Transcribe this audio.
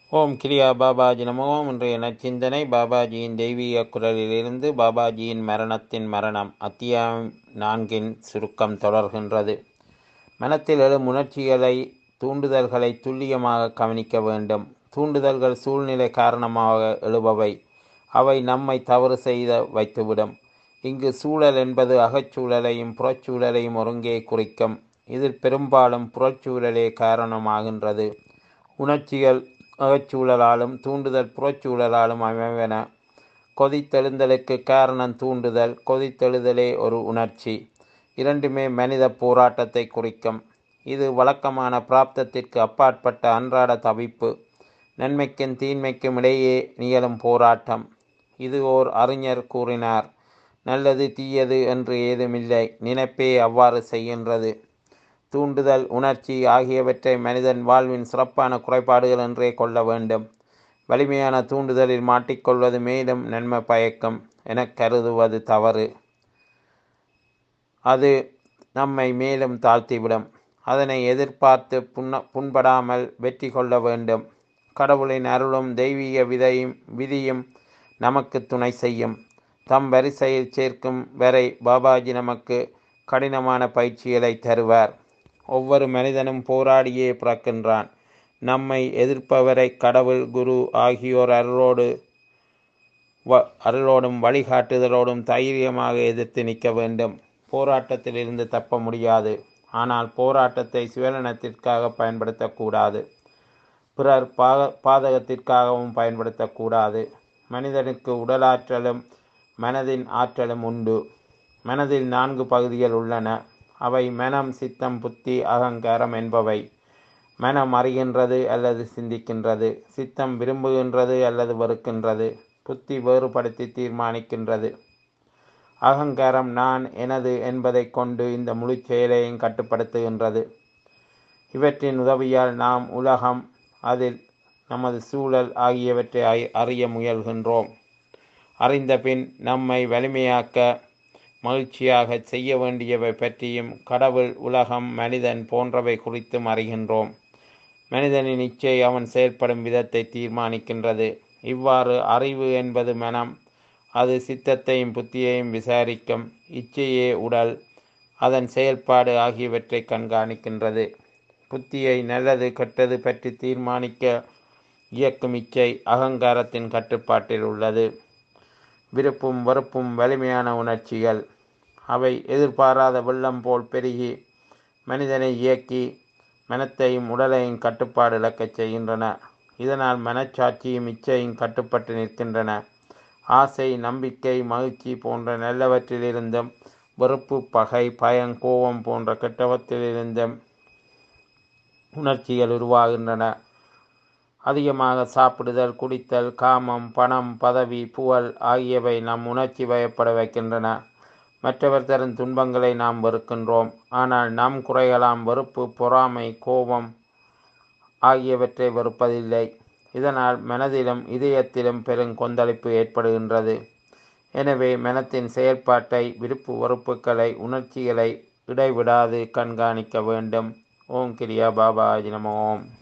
ஓம் கிரியா பாபாஜி நமோ இன்றைய நச்சிந்தனை பாபாஜியின் தெய்வீக குரலிலிருந்து பாபாஜியின் மரணத்தின் மரணம் அத்தியாயம் நான்கின் சுருக்கம் தொடர்கின்றது மனத்தில் எழும் உணர்ச்சிகளை தூண்டுதல்களை துல்லியமாக கவனிக்க வேண்டும் தூண்டுதல்கள் சூழ்நிலை காரணமாக எழுபவை அவை நம்மை தவறு செய்த வைத்துவிடும் இங்கு சூழல் என்பது அகச்சூழலையும் புறச்சூழலையும் ஒருங்கே குறிக்கும் இதில் பெரும்பாலும் புறச்சூழலே காரணமாகின்றது உணர்ச்சிகள் அகச்சூழலாலும் தூண்டுதல் புறச்சூழலாலும் அமைவன கொதித்தெழுந்தலுக்கு காரணம் தூண்டுதல் கொதித்தெழுதலே ஒரு உணர்ச்சி இரண்டுமே மனித போராட்டத்தை குறிக்கும் இது வழக்கமான பிராப்தத்திற்கு அப்பாற்பட்ட அன்றாட தவிப்பு நன்மைக்கும் தீன்மைக்கும் இடையே நிகழும் போராட்டம் இது ஓர் அறிஞர் கூறினார் நல்லது தீயது என்று ஏதுமில்லை நினைப்பே அவ்வாறு செய்கின்றது தூண்டுதல் உணர்ச்சி ஆகியவற்றை மனிதன் வாழ்வின் சிறப்பான குறைபாடுகள் என்றே கொள்ள வேண்டும் வலிமையான தூண்டுதலில் மாட்டிக்கொள்வது மேலும் நன்மை பயக்கும் என கருதுவது தவறு அது நம்மை மேலும் தாழ்த்திவிடும் அதனை எதிர்பார்த்து புண்ண புண்படாமல் வெற்றி கொள்ள வேண்டும் கடவுளின் அருளும் தெய்வீக விதையும் விதியும் நமக்கு துணை செய்யும் தம் வரிசையில் சேர்க்கும் வரை பாபாஜி நமக்கு கடினமான பயிற்சிகளை தருவார் ஒவ்வொரு மனிதனும் போராடியே பிறக்கின்றான் நம்மை எதிர்ப்பவரை கடவுள் குரு ஆகியோர் அருளோடு வ அருளோடும் வழிகாட்டுதலோடும் தைரியமாக எதிர்த்து நிற்க வேண்டும் போராட்டத்தில் இருந்து தப்ப முடியாது ஆனால் போராட்டத்தை சுயநலத்திற்காக பயன்படுத்தக்கூடாது பிறர் பாக பாதகத்திற்காகவும் பயன்படுத்தக்கூடாது மனிதனுக்கு உடலாற்றலும் மனதின் ஆற்றலும் உண்டு மனதில் நான்கு பகுதிகள் உள்ளன அவை மனம் சித்தம் புத்தி அகங்காரம் என்பவை மனம் அறிகின்றது அல்லது சிந்திக்கின்றது சித்தம் விரும்புகின்றது அல்லது வெறுக்கின்றது புத்தி வேறுபடுத்தி தீர்மானிக்கின்றது அகங்காரம் நான் எனது என்பதை கொண்டு இந்த முழு செயலையும் கட்டுப்படுத்துகின்றது இவற்றின் உதவியால் நாம் உலகம் அதில் நமது சூழல் ஆகியவற்றை அறிய முயல்கின்றோம் அறிந்த பின் நம்மை வலிமையாக்க மகிழ்ச்சியாக செய்ய வேண்டியவை பற்றியும் கடவுள் உலகம் மனிதன் போன்றவை குறித்தும் அறிகின்றோம் மனிதனின் இச்சை அவன் செயல்படும் விதத்தை தீர்மானிக்கின்றது இவ்வாறு அறிவு என்பது மனம் அது சித்தத்தையும் புத்தியையும் விசாரிக்கும் இச்சையே உடல் அதன் செயல்பாடு ஆகியவற்றை கண்காணிக்கின்றது புத்தியை நல்லது கெட்டது பற்றி தீர்மானிக்க இயக்கும் இச்சை அகங்காரத்தின் கட்டுப்பாட்டில் உள்ளது விருப்பும் வெறுப்பும் வலிமையான உணர்ச்சிகள் அவை எதிர்பாராத வெள்ளம் போல் பெருகி மனிதனை இயக்கி மனத்தையும் உடலையும் கட்டுப்பாடு இழக்கச் செய்கின்றன இதனால் மனச்சாட்சியும் இச்சையும் கட்டுப்பட்டு நிற்கின்றன ஆசை நம்பிக்கை மகிழ்ச்சி போன்ற நல்லவற்றிலிருந்தும் வெறுப்பு பகை பயம் கோபம் போன்ற கெட்டவற்றிலிருந்தும் உணர்ச்சிகள் உருவாகின்றன அதிகமாக சாப்பிடுதல் குடித்தல் காமம் பணம் பதவி புகழ் ஆகியவை நம் உணர்ச்சி வயப்பட வைக்கின்றன மற்றவர் தரும் துன்பங்களை நாம் வெறுக்கின்றோம் ஆனால் நம் குறைகளாம் வெறுப்பு பொறாமை கோபம் ஆகியவற்றை வெறுப்பதில்லை இதனால் மனதிலும் இதயத்திலும் பெரும் கொந்தளிப்பு ஏற்படுகின்றது எனவே மனத்தின் செயல்பாட்டை விருப்பு வெறுப்புகளை உணர்ச்சிகளை இடைவிடாது கண்காணிக்க வேண்டும் ஓம் கிரியா பாபாஜி நம ஓம்